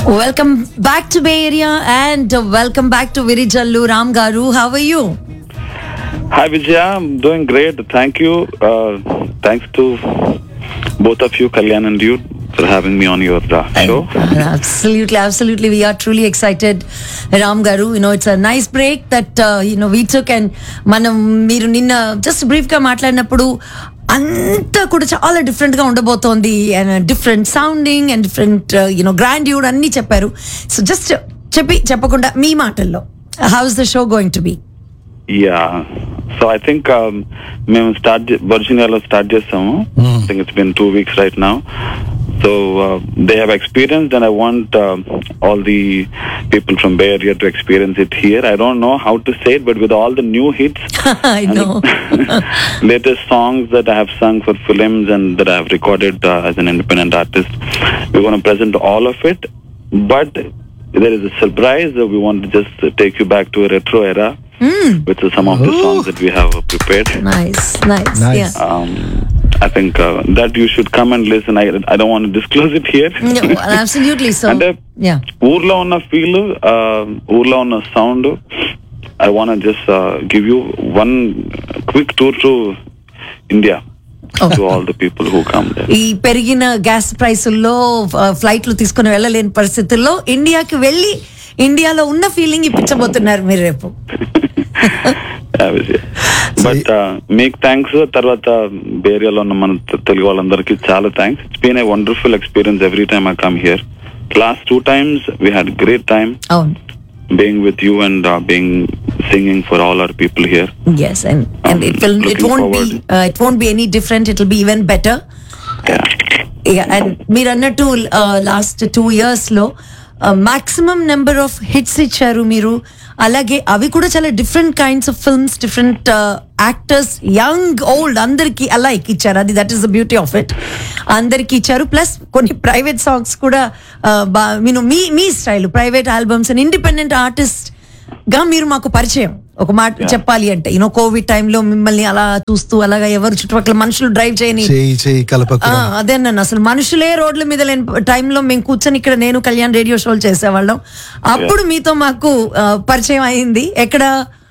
Welcome back to Bay Area and uh, welcome back to Virijallu Ram Garu. How are you? Hi Vijaya, I'm doing great. Thank you. Uh, thanks to both of you, Kalyan and you, for having me on your uh, show. absolutely, absolutely. We are truly excited, Ram Garu. You know, it's a nice break that uh, you know we took and మనం మీరు నిన్న just brief గా మాట్లాడినప్పుడు అంతా కూడా చాలా different గా ఉండబోతోంది and different sounding and different you know grandeur అన్ని చెప్పారు సో జస్ట్ చెప్పి చెప్పకుండా మీ మాటల్లో how is the show going to be Yeah. So I think um, మేము స్టార్ట్ వర్జినియాలో స్టార్ట్ చేస్తాము I think it's been two weeks right now so they have experience and I want all the people from Bay Area to experience it here I don't know how to say it but with all the new hits I know latest songs that I have sung for films and that I have recorded uh, as an independent artist. We're going to present all of it, but there is a surprise that we want to just take you back to a retro era with some of the songs that we have prepared. Nice nice Nice. Yeah Um, I think uh, that you should come and listen. I, I don't want to disclose it here. Absolutely so అంటే yeah ఊర్లో ఉన్న feel ఊర్లో ఉన్న sound I want just give you one quick tour to India to all the people who come ఈ పెరిగిన gas ప్రైసుల్లో ఫ్లైట్లు తీసుకుని వెళ్ళలేని పరిస్థితుల్లో ఇండియాకి వెళ్ళి ఇండియాలో ఉన్న ఫీలింగ్ ఇప్పించబోతున్నారు మీరు రేపు బట్ మీకు థ్యాంక్స్ తర్వాత బేరియాలో ఉన్న మన తె- తెలుగు వాళ్ళందరికీ చాలా thanks it's been a wonderful experience every time I come here last two times we had great time అవును being with you and uh, being singing for all our people here. Yes and and it will it Looking won't be forward. It won't be any different it will be even better Yeah. And మీరు అన్నట్టు last two years లో maximum number of hits ఇచ్చారు మీరు అలాగే అవి కూడా చాలా different kinds of films different actors young old అందరికి అలైక్ ఇచ్చారు అది that is the beauty of it అందరికి ఇచ్చారు ప్లస్ కొన్ని ప్రైవేట్ సాంగ్స్ కూడా మీను మీ మీ style private albums and independent artist గా మీరు మాకు పరిచయం ఒక మాట చెప్పాలి అంటే యూనో కోవిడ్ టైంలో మిమ్మల్ని అలా చూస్తూ అలాగా ఎవరు చుట్టుపక్కల మనుషులు డ్రైవ్ చేయని చేయి చేయి కలపకు ఆ, అదే నన్ను అసలు మనుషులే రోడ్ల మీద లేని టైంలో మేము కూర్చొని ఇక్కడ నేను కళ్యాణ్ రేడియో షోలు చేసేవాళ్ళం అప్పుడు మీతో మాకు ఆ, పరిచయం అయింది ఎక్కడ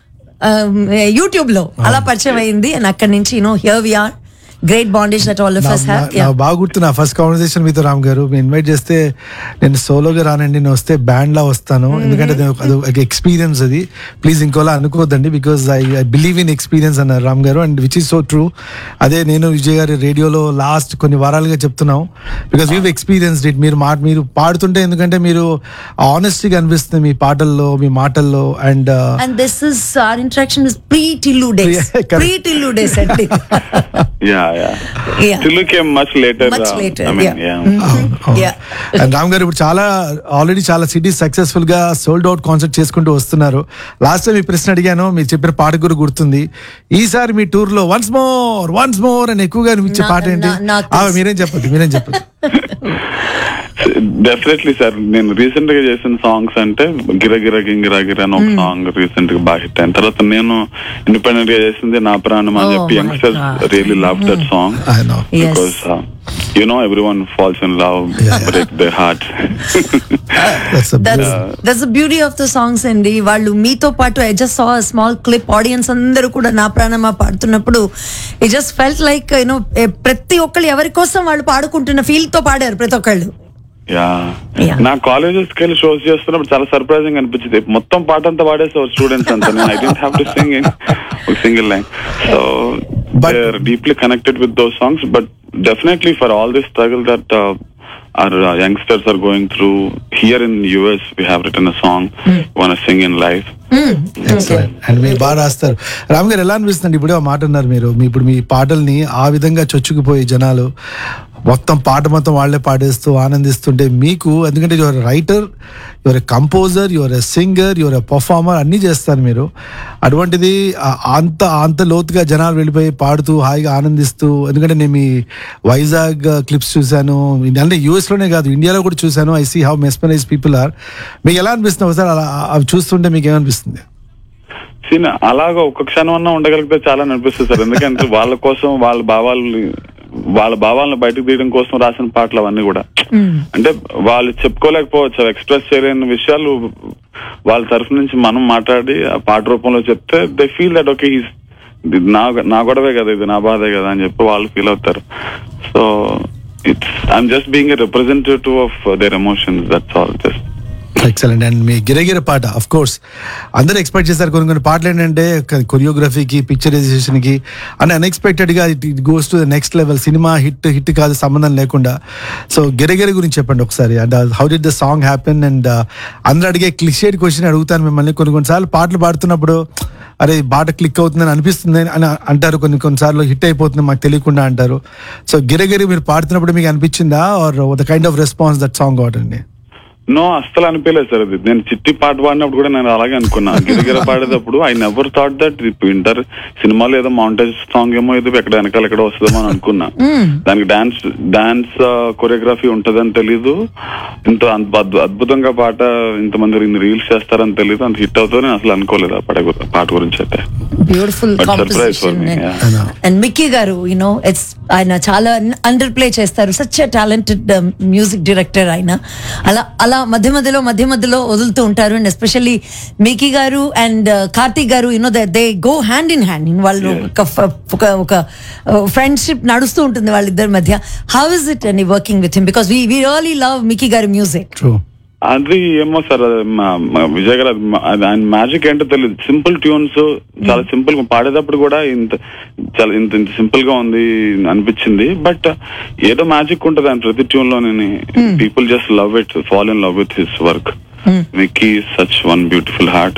యూట్యూబ్ లో అలా పరిచయం అయింది అండ్ అక్కడి నుంచి you know here we are great bondage that all of నా- us నా- have నా బాగా గుర్తు నా ఫస్ట్ కాన్వర్సేషన్ మీతో రామ్ గారు మీరు ఇన్వైట్ చేస్తే నేను సోలోగా రానండి నేను వస్తే బ్యాండ్ లా వస్తాను ఎందుకంటే అది ఒక- అది ఒక ఎక్స్పీరియన్స్ అది ప్లీజ్ ఇంకోలా అనుకోవద్దండి because I I believe in experience అన్నారు Ram garu and which is so true అదే నేను విజయ్ గారి రేడియోలో లాస్ట్ కొన్ని వారాలుగా చెప్తున్నాం బికాస్ వీ ఎక్స్పీరియన్స్ ఇట్ మీరు మాట మీరు పాడుతుంటే ఎందుకంటే మీరు ఆనెస్టీగా అనిపిస్తుంది మీ పాటల్లో మీ మాటల్లో and and this is our interaction is pre Tillu days Correct. Pre Tillu days అండి Yeah, yeah. Yeah. Tillu came much later. Much uh, later, I mean, yeah. yeah. Yeah. And Ram garu ఇప్పుడు చాలా ఆల్రెడీ చాలా సిటీస్ సక్సెస్ఫుల్ గా sold out concert చేసుకుంటూ వస్తున్నారు last time ఈ ప్రశ్న అడిగాను మీరు చెప్పిన పాట కూడా గుర్తుంది ఈసారి మీ టూర్ లో వన్స్ మోర్ వన్స్ మోర్ అని ఎక్కువగా అనిపించే నా- పాట ఏంటి నా- నాకు ఆ, తెలుసు. మీరేం చెప్పదు మీరేం చెప్పదు డెఫినెట్లీ సార్ నేను రీసెంట్ గా చేసిన సాంగ్స్ అంటే గిర గిర గింగిరా గిర అని ఒక సాంగ్ రీసెంట్ గా బాగా హిట్ అయిన తర్వాత నేను ఇండిపెండెంట్ గా చేసింది నా ప్రాణం అని Oh చెప్పి my youngsters God. Really love that song I know Yes. Because you know every one falls in love Yeah. Break the heart that's that's beauty of the songs అండి వాళ్ళు మీతో పాటు I just saw small clip audience అందరూ కూడా నా ప్రాణమా పాడుతున్నప్పుడు I just felt like you know ప్రతి ఒక్కళ్ళు ఎవరి కోసం వాళ్ళు పాడుకుంటున్న ఫీల్ తో పాడారు ప్రతి ఒక్కళ్ళు యా Yeah. నా కాలేజెస్ కి వెళ్ళి షోస్ చేస్తున్నప్పుడు చాలా సర్ప్రైజింగ్ అనిపించింది మొత్తం పాట అంతా పాడేస్తారు స్టూడెంట్స్ అంతా నేను I didn't have to sing in single line so But- they are deeply connected with those songs but definitely for all this struggle that our uh, youngsters are going through here in US we have written a song want to sing in live and మీరు బాగా రాస్తారు రామ్ గారు ఎలా అనిపిస్తుంది ఇప్పుడు ఆ మాట అన్నారు మీరు మీ ఇప్పుడు మీ పాటల్ని ఆ విధంగా చొచ్చుకుపోయి జనాలు మొత్తం పాట మొత్తం వాళ్ళే పాడేస్తూ ఆనందిస్తుంటే మీకు ఎందుకంటే you're writer you're a composer you're a singer you're a performer అన్నీ చేస్తారు మీరు అటువంటిది ఆ- అంత అంత లోతుగా జనాలు వెళ్ళిపోయి పాడుతూ హాయిగా ఆనందిస్తూ ఎందుకంటే నేను మీ వైజాగ్ క్లిప్స్ చూశాను అంటే యూఎస్ లోనే కాదు ఇండియాలో కూడా చూశాను I see how mesmerize people are మీకు ఎలా అనిపిస్తుంది ఒకసారి అలా అవి చూస్తుంటే మీకు ఏమనిపిస్తుంది సీన్ అలాగా ఒక్క క్షణం అన్నా ఉండగలిగితే చాలా అనిపిస్తుంది సార్ ఎందుకంటే వాళ్ళ కోసం వాళ్ళ భావాలు వాళ్ళ భావాలను బయటకు తీయడం కోసం రాసిన పాటలు అవన్నీ కూడా అంటే వాళ్ళు చెప్పుకోలేకపోవచ్చు ఎక్స్ప్రెస్ చేయలేని విషయాలు వాళ్ళ తరఫు నుంచి మనం మాట్లాడి ఆ పాట రూపంలో చెప్తే దే ఫీల్ దట్ ఓకే నా నా గొడవే కదా ఇది నా బాధే కదా అని చెప్పి వాళ్ళు ఫీల్ అవుతారు so it's I'm just being a representative of their emotions that's all just excellent and మీ గిరగిర పాట అఫ్ కోర్స్ అందరూ ఎక్స్పెక్ట్ చేశారు కొన్ని కొన్ని పాటలు ఏంటంటే కొరియోగ్రఫీకి పిక్చరైజేషన్ కి అని అన్ఎక్స్పెక్టెడ్ గా it goes to the next level సినిమా హిట్ హిట్ కాదు సంబంధం లేకుండా సో గిరగిర గురించి చెప్పండి ఒకసారి and how did the song happen and అందరూ అడిగే క్లిషేడ్ క్వశ్చన్ అడుగుతాను మిమ్మల్ని కొన్ని కొన్నిసార్లు పాటలు పాడుతున్నప్పుడు అరే ఈ పాట క్లిక్ అవుతుందని అనిపిస్తుంది అని అంటారు కొన్ని కొన్నిసార్లు హిట్ అయిపోతుంది మాకు తెలియకుండా అంటారు సో గిరగిరి మీరు పాడుతున్నప్పుడు మీకు అనిపించిందా or the kind of response that song out అండి నో అస్సలు అనిపించలేదు సార్ అది నేను చిట్టి పాట పాడినప్పుడు కూడా నేను అలాగే అనుకున్నా గిరగిర పాడేటప్పుడు I never thought that inter సినిమాలో ఏదో మౌంటేజ్ సాంగ్ ఏమో ఏదో ఎక్కడ వెనకాల ఎక్కడ వస్తుందేమో అని అనుకున్నా దానికి డాన్స్ డాన్స్ కొరియోగ్రఫీ ఉంటదని తెలీదు ఇంత అంత అద్భు- అద్భుతంగా పాట ఇంతమంది రీల్స్ చేస్తారని తెలీదు అంత హిట్ అవుతుందని నేను అసలు అనుకోలేదు ఆ పాట గు- పాట గురించి అయితే beautiful But surprise for composition me, yeah. I know. And Mickey garu you know it's ఆయన చాలా అండర్ ప్లే చేస్తారు సచ్ టాలెంటెడ్ మ్యూజిక్ డైరెక్టర్ ఆయన అలా అలా మధ్య మధ్యలో మధ్య మధ్యలో వదులుతూ ఉంటారు and especially Mickey garu and Karthik garu you know they go hand in hand వాళ్ళు Yes. ఒక ఫ- ఒక ఒక ఫ్రెండ్షిప్ నడుస్తూ ఉంటుంది వాళ్ళిద్దరి మధ్య how is it and working with him because we we really love Mickey గారి మ్యూజిక్ ట్రూ అది ఏమో సార్ అది మా- మా విజయ్ గారు అది మా- అది ఆయన మ్యాజిక్ ఏంటో తెలియదు సింపుల్ ట్యూన్స్ చాలా సింపుల్ గా పాడేటప్పుడు కూడా ఇంత చాలా ఇంత ఇంత సింపుల్ గా ఉంది అనిపించింది బట్ ఏదో మ్యాజిక్ ఉంటుంది ఆయన ప్రతి ట్యూన్ లోని people just love it fall in love with his work Mickey such one beautiful heart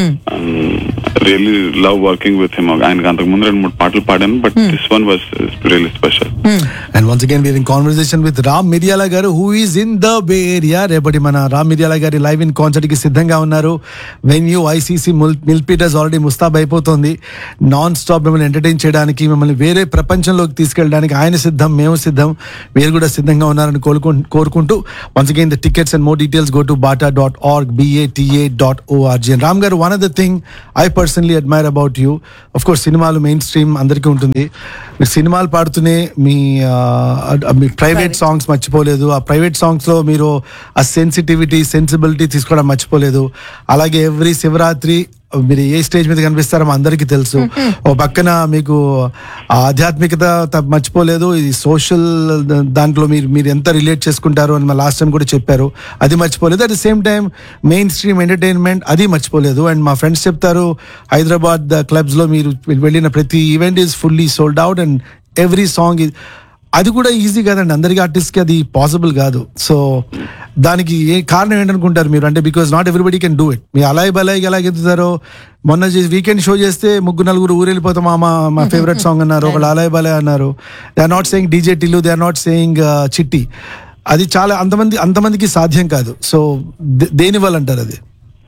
really love working with him ఆయనకి అంతకు ముందు రెండు మూడు పాటలు పాడాను but this one was really special and once again we're in conversation with Ram Miryala garu who is in the Bay Area రేపటి మన రామ్ మిర్యాల గారి లైవ్ ఇన్ కాన్సర్ట్ కి సిద్ధంగా ఉన్నారు వెన్యూ ఐసీసీ మిల్పీటర్స్ ఆల్రెడీ ముస్తాబ్ అయిపోతుంది నాన్ స్టాప్ మిమ్మల్ని ఎంటర్టైన్ చేయడానికి మిమ్మల్ని వేరే ప్రపంచంలోకి తీసుకెళ్ళడానికి ఆయన సిద్ధం మేము సిద్ధం మీరు కూడా సిద్ధంగా ఉన్నారని కోరుకు కోరుకుంటూ once again the tickets and more details go to BATA dot org BATA dot ORG and Ram garu one of the thing I personally admire about you of course సినిమాలు మెయిన్ స్ట్రీమ్ అందరికీ ఉంటుంది మీరు సినిమాలు పాడుతూనే మీ ఆ, మీ ప్రైవేట్ సాంగ్స్ మర్చిపోలేదు ఆ private songs లో మీరు ఆ సెన్సిటివిటీ సెన్సిబిలిటీ తీసుకోవడం మర్చిపోలేదు అలాగే ఎవ్రీ శివరాత్రి మీరు ఏ స్టేజ్ మీద కనిపిస్తారో మా అందరికీ తెలుసు ఓ పక్కన మీకు ఆ ఆధ్యాత్మికత త- మర్చిపోలేదు ఇది సోషల్ దాంట్లో మీరు మీరు ఎంత రిలేట్ చేసుకుంటారు అని మా లాస్ట్ టైం కూడా చెప్పారు అది మర్చిపోలేదు at the same time mainstream entertainment అది మర్చిపోలేదు అండ్ మా ఫ్రెండ్స్ చెప్తారు హైదరాబాద్ క్లబ్స్ లో మీరు వెళ్ళిన ప్రతి event is fully sold out and every song అది కూడా ఈజీ కాదండి అందరికి ఆర్టిస్ట్ కి అది పాసిబుల్ కాదు సో దానికి ఏ కారణం ఏంటనుకుంటారు మీరు అంటే because not everybody can do it మీ అలాయ్ బలాయ్ ఎలా ఎత్తుతారో మొన్న వీకెండ్ షో చేస్తే ముగ్గురు నలుగురు ఊరెళ్ళిపోతాం మా మా ఫేవరెట్ సాంగ్ అన్నారు ఒకళ్ళు అలాయ్ బలాయ్ అన్నారు they are not saying DJ Tillu they are not saying Chitti అది చాలా అంతమంది అంతమందికి సాధ్యం కాదు సో దేని వల్ల అంటారు అది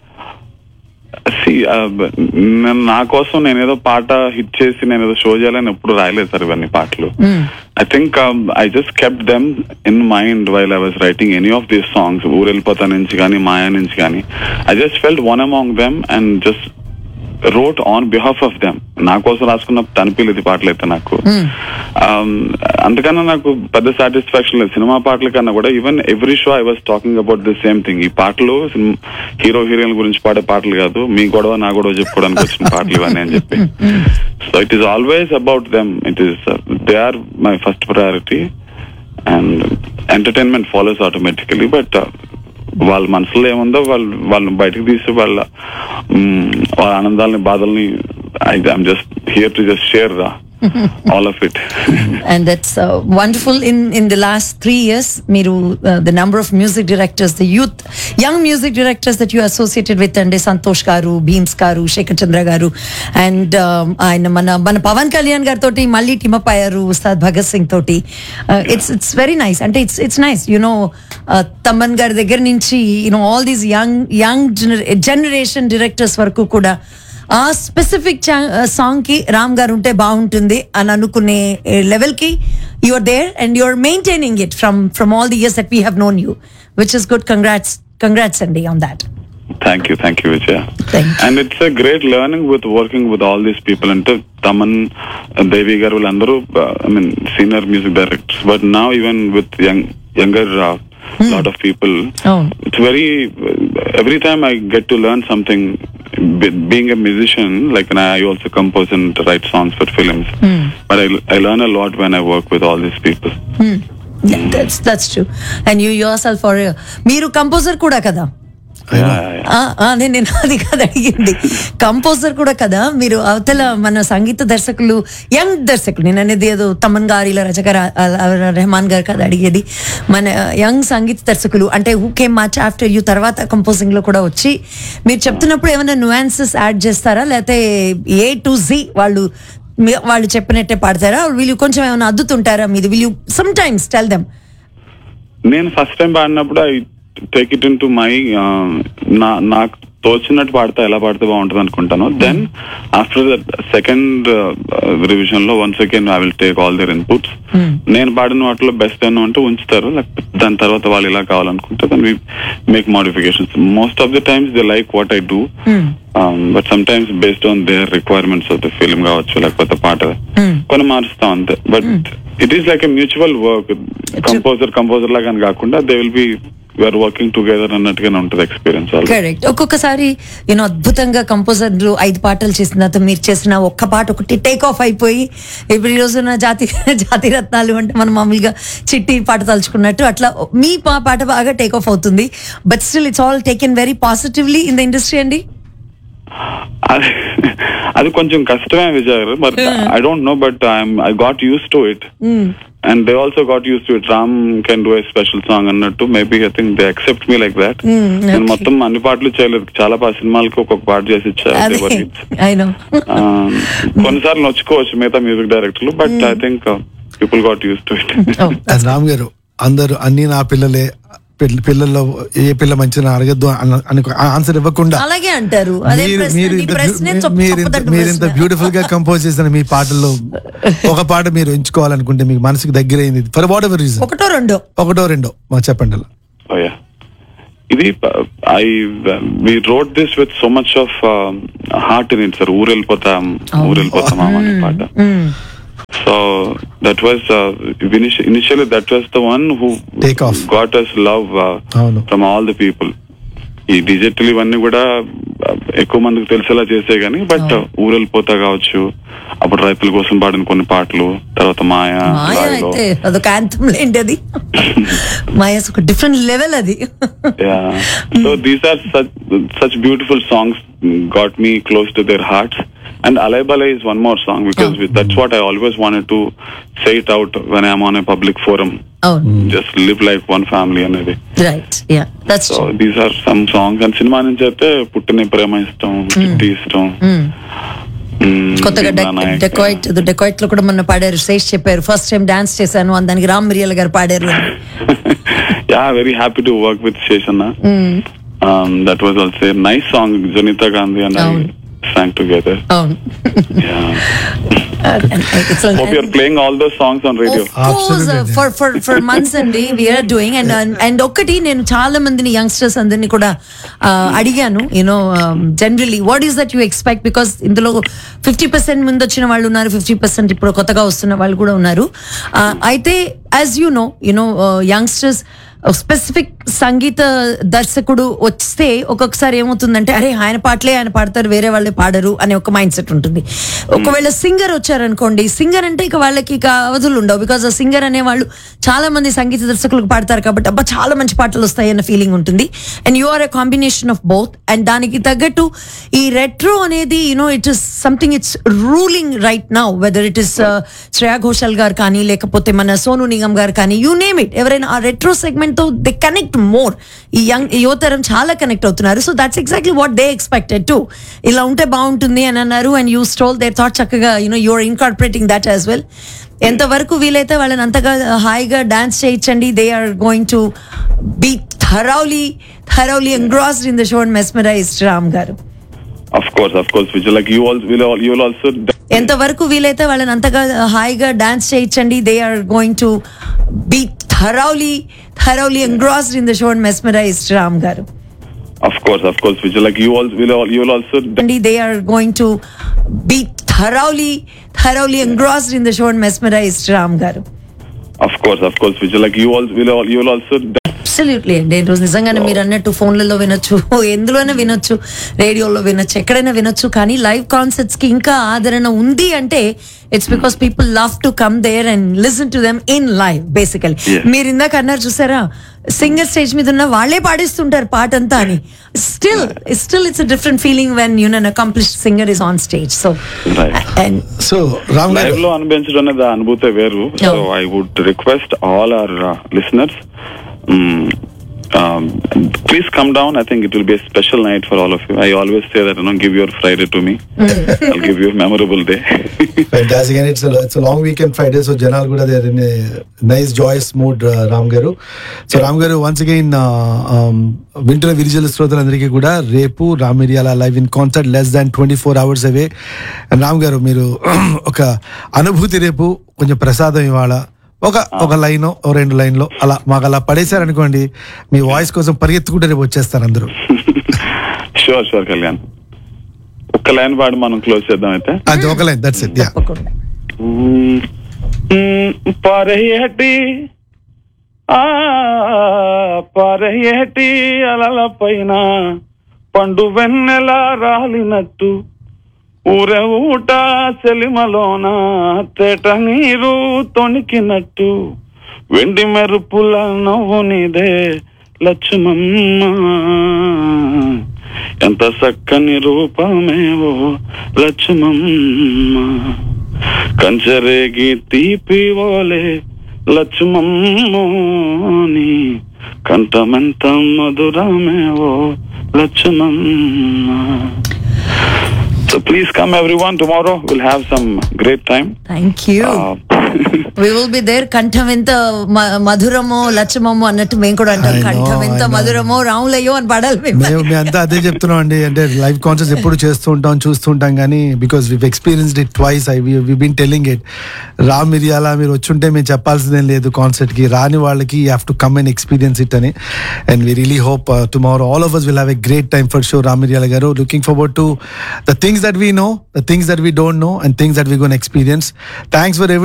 See, uh, నేను నా కోసం నేను ఏదో పాట హిట్ చేసి నేను ఏదో షో చేయాలని ఎప్పుడు రాయలేదు సార్ ఇవన్నీ పాటలు I think I just kept them in mind while I was writing any of these songs ఊరెళ్ళిపోతా నుంచి కానీ మాయా నుంచి కానీ I just felt one among them and just wrote on behalf of them నా కోసం రాసుకున్నప్పుడు అనిపించలేదు ఈ పాటలు అయితే నాకు Um, అందుకన్నా నాకు పెద్ద సాటిస్ఫాక్షన్ లేదు సినిమా పాటల కన్నా కూడా even every show I was talking about the same thing ఈ పాటలు హీరో హీరోయిన్ గురించి పాడే పాటలు కాదు మీ గొడవ నా గొడవ చెప్పుకోవడానికి వచ్చిన పాటలు ఇవన్నీ అని చెప్పి so it is always about them it is they are my first priority and entertainment follows automatically but వాళ్ళ మనసులో ఏముందో వాళ్ళు వాళ్ళని బయటకు తీసి వాళ్ళ మ్, వాళ్ళ ఆనందాలని బాధల్ని I'm just here to just share all of it and that's uh, wonderful in in the last three years miru uh, the number of music directors the youth young music directors that you associated with and santosh garu beams garu shekhar chandra garu and um, ఆయన మన మన పవన్ కళ్యాణ్ గారి తోటి మళ్ళీ team up అయ్యారు ఉస్తాద్ భగత్ సింగ్ తోటి it's it's very nice అంటే it's it's nice you know Thaman గారి దగ్గర నుంచి you know all these young young generation directors వరకు కూడా ఆ స్పెసిఫిక్ సాంగ్ కి రామ్ గారు ఉంటే బాగుంటుంది అని అనుకునే లెవెల్ కి your there and your maintaining it from from all the years that we have known you which is good congrats congrats అండి on that Thank you, thank you, Vijaya. Thank you. And it's a great learning with working with all these people. And Taman, uh, Devi Garu, Landaru, uh, I mean, senior music directors. But now even with young, younger uh, lot of people, Oh. it's very. Every time I get to learn something, be- being a musician, like and I also compose and write songs for films. But I, I learn a lot when I work with all these people. That's that's true and you yourself for మీరు composer కూడా కదా Yeah, yeah, yeah. ఆ, ఆ, నేను నేను అది కాదు అడిగింది కంపోజర్ కూడా కదా మీరు అవతల మన సంగీత దర్శకులు యంగ్ దర్శకులు నేను అనేది ఏదో తమన్ గారు ఇలా రచక రెహమాన్ గారు కదా అడిగేది మన యంగ్ సంగీత దర్శకులు అంటే who came much after you తర్వాత కంపోజింగ్ లో కూడా వచ్చి మీరు చెప్తున్నప్పుడు ఏమైనా నువాన్సెస్ యాడ్ చేస్తారా లేకపోతే ఏ టు జీ వాళ్ళు మీ- వాళ్ళు చెప్పినట్టే పాడతారా వీళ్ళు కొంచెం ఏమైనా అద్దుతుంటారా మీది వీళ్ళు సమ్ టైమ్స్ టెల్ దెమ్ నేను ఫస్ట్ టైం పాడినప్పుడు I take it into my నా నాకు తోచినట్టు పాడితే ఎలా పాడితే బాగుంటుంది అనుకుంటాను then after the second revision లో once again I will take all their inputs నేను పాడిన వాటిలో బెస్ట్ ఏమో అంటే ఉంచుతారు లేకపోతే దాని తర్వాత వాళ్ళు ఇలా కావాలనుకుంటే దాన్ని make modifications most of the times they like what I do but sometimes based on their requirements of the film కావచ్చు లేకపోతే పాట కొన్ని మారుస్తాం అంతే but it is like a mutual work composer composer లాగా అని కాకుండా they will be we're working together అన్నట్టుగానే ఉంటుంది ఎక్స్పీరియన్స్ కరెక్ట్ ఒక్కొక్కసారి యూనో అద్భుతంగా కంపోజర్లు ఐదు పాటలు చేసిన తర్వాత మీరు చేసిన ఒక్క పాట ఒకటి టేక్ ఆఫ్ అయిపోయి ఇప్పుడు ఈ రోజున జాతి జాతి రత్నాలు అంటే మనం మామూలుగా చిట్టి పాట తలుచుకున్నట్టు అట్లా మీ పా- పాట బాగా టేక్ ఆఫ్ అవుతుంది but still it's all taken very positively in the industry అండి అది అది కొంచెం కష్టమే విజయ్ గారు but I don't know but I'm I got used to it and they also got used to it Ram can do a special song అన్నట్టు maybe I think they accept me like that నేను okay. మొత్తం అన్ని పాటలు చేయలేదు చాలా పా సినిమాలకు ఒక్కొక్క పాట చేసి ఇచ్చారు They were అదే hits. ఐ నో ఆ, కొన్నిసార్లు నొచ్చుకోవచ్చు మిగతా మ్యూజిక్ డైరెక్టర్లు but I think people got used to it అది రామ్ గారు అందరూ అన్ని నా పిల్లలే పిల్ల- పిల్లల్లో ఏ పిల్ల మంచిగా అడగద్దు అన్న- అని ఆన్సర్ ఇవ్వకుండా అలాగే అంటారు అదే మీరు- ప్రశ్న, మీరు నీ ఇంత ప్రశ్నే బ్యూ- చొప్ప- మీరు ఇంత- చొప్పదంటు మీరు ఇంత ప్రశ్న. బ్యూటిఫుల్ గా కంపోజ్ చేసిన మీ పాటల్లో ఒక పాట మీరు ఎంచుకోవాలనుకుంటే మీకు మనసుకు దగ్గరైంది ఫర్ వాట్ ఎవర్ రీజన్ ఒకటో రెండో ఒకటో రెండో మాకు చెప్పండి అలా Oh yeah. ఇది I we wrote this with so much of heart in it sir ఊరెళ్ళిపోతాం ఊరెళ్ళిపోతామా అనే పాట so that was initially that was the one who Take off. Got us love అవును. ఫ్రమ్ ఆల్ ది పీపుల్ ఈ digital ఇవన్నీ కూడా uh, ఎక్కువ మందికి తెలిసేలా చేసే గానీ బట్ ఊరెళ్ళిపోతా కావచ్చు అప్పుడు రైతుల కోసం పాడిన కొన్ని పాటలు తర్వాత మాయా మాయ రాయిలో. అయితే అదొక యాంతం లేండి అది మాయ ఒక డిఫరెంట్ లెవెల్ అది yeah so these are such such beautiful songs got me close to their hearts and alay balay is one more song because with, that's what i always wanted to say it out when i'm on a public forum అవును just live like one family అనేది right yeah that's so these are some songs and cinema నుంచి అయితే పుట్టిన ప్రేమ ఇష్టం చిట్టి ఇష్టం Mm, కొత్తగా Birla Naik. Dacoit dacoit లో కూడా మొన్న పాడారు శేష్ చెప్పారు ఫస్ట్ టైం డాన్స్ చేశాను అని దానికి రామ్ మిరియల్ గారు పాడారు అని. yeah very happy to work with Sheshana um, that was also a nice song Janita Gandhi and అవును. I sang together అవును yeah It's a- hope you're playing all those songs on radio Of course, Absolutely. For for for months అండి we're doing and and ఒక్కటి నేను చాలా మందిని youngsters అందరినీ కూడా ఆ, అడిగాను you know generally what is that you expect because ఇందులో ఫిఫ్టీ పర్సెంట్ ముందు వచ్చిన వాళ్ళు ఉన్నారు ఫిఫ్టీ పర్సెంట్ ఇప్పుడు కొత్తగా వస్తున్న వాళ్ళు కూడా ఉన్నారు ఆ, అయితే as you know you know youngsters specific సంగీత దర్శకుడు వస్తే ఒక్కొక్కసారి ఏమవుతుందంటే అరే ఆయన పాటలే ఆయన పాడతారు వేరే వాళ్ళే పాడరు అనే ఒక మైండ్ సెట్ ఉంటుంది ఒకవేళ సింగర్ వచ్చారనుకోండి సింగర్ అంటే ఇక వాళ్ళకి ఇక అవధులు ఉండవు బికాస్ ఆ సింగర్ అనే వాళ్ళు చాలా మంది సంగీత దర్శకులకు పాడతారు కాబట్టి అబ్బా చాలా మంచి పాటలు వస్తాయి అన్న ఫీలింగ్ ఉంటుంది and you are a combination of both and దానికి తగ్గట్టు ఈ రెట్రో అనేది you know it is something it's ruling right now whether it is Shreya Ghoshal గారు కానీ లేకపోతే మన సోను నిగమ్ గారు కానీ యూ నేమ్ ఇట్ ఎవరైనా ఆ రెట్రో సెగ్మెంట్ తో దే కనెక్ట్ మోర్ ఈ యంగ్ యువతరం చాలా కనెక్ట్ అవుతున్నారు so that's exactly what they expected to ఇలా ఉంటే బాగుంటుంది అని అన్నారు and you stole they thought చక్కగా you know you're incorporating that as well ఎంతవరకు వీలైతే వాళ్ళని అంతగా హాయిగా డాన్స్ చేయించండి they are going to be thoroughly thoroughly engrossed in the show and mesmerised Ram గారు Of course, of course, Vijay. Like you all will all you will also ఎంతవరకు వీలైతే వాళ్ళని అంతగా హాయిగా డాన్స్ చేయించండి they are going to be thoroughly thoroughly engrossed in the show and mesmerised Ram గారు Of course, of course, Vijay. Like you all will all you will also Andy, they are going to be thoroughly, thoroughly engrossed in the show and mesmerized Ram Garu. of course, of course, Vijay. Like you all will all you will also absolutely అండి ఈరోజు నిజంగానే మీరు అన్నట్టు ఫోన్లలో వినొచ్చు ఎందులోనే వినొచ్చు రేడియోలో వినొచ్చు ఎక్కడైనా వినొచ్చు కానీ లైవ్ కాన్సర్ట్స్ కి ఇంకా ఆదరణ ఉంది అంటే it's because people love to come there and listen to them in live basically Yes. మీరు ఇందాక అన్నారు చూసారా సింగర్ స్టేజ్ మీద ఉన్న వాళ్ళే పాడిస్తుంటారు పాట అంతా అని still still it's different feeling when you an accomplished singer is on stage so Right. And so Ram live గారు లో అనిపించడం అనేది ఆ అనుభూతే వేరు so Oh. I would request all our listeners please come down I think it will be special night for all of you I always say that no give your Friday to me I give your memorable day fantastic and it's it's long weekend Friday so జనాలు కూడా they're in nice joyous mood Ram గారు so Ram గారు once again వింటున్న విరిజల శ్రోతలందరికీ కూడా రేపు Ram Miriyala live in concert less than twenty four hours away Ram గారు మీరు ఒక అనుభూతి రేపు కొంచెం ప్రసాదం ఇవాళ ఒక ఒక లైన్ రెండు లైన్లో అలా మాకు అలా పడేశారనుకోండి మీ వాయిస్ కోసం పరిగెత్తుకుంటే రేపు వచ్చేస్తారు అందరూ షూర్ షూర్ కళ్యాణ్ ఒక్క లైన్ పాడి మనం క్లోజ్ చేద్దాం అయితే అది ఒక లైన్ దట్స్ ఇట్ యా తప్పకుండా పరహటి ఆ పరహటి అలల పైన పండు వెన్నెల రాలినట్టు ఊర ఊట సెలిమలోన తేట నీరు తొణికినట్టు వెండి మెరుపుల నవ్వు నీదే లక్ష్మమ్మ ఎంత చక్కని రూపమేవో లక్ష్మమ్మ కంచరేగి తీపి ఓలే లక్ష్మమ్మోని కంఠమెంత మధురమేవో Lakshmamma So please come everyone tomorrow. We'll have some great time. Thank you Uh, we will be there కంఠం ఎంత మ- మధురమో లక్ష్మమో అన్నట్టు మేము కూడా అంటాం I know, కంఠం ఎంత I know. మధురమో రాములయ్యో అని పడాలి మేము. మేము మేము అంతా అదే చెప్తున్నాం అండి అంటే లైవ్ కాన్సర్ట్స్ ఎప్పుడు చేస్తూ ఉంటాం చూస్తూ ఉంటాం కానీ because we experienced it twice I we been telling it Ram Miriyala మీరు వచ్చుంటే మేము చెప్పాల్సిందేం లేదు కాన్సర్ట్ కి రాని వాళ్ళకి you have to come and experience it అని and we really hope tomorrow all of us will have a great time for show Ram Miriyala గారు looking forward to the things that we know the things that we don't know and things that we gonna experience thanks for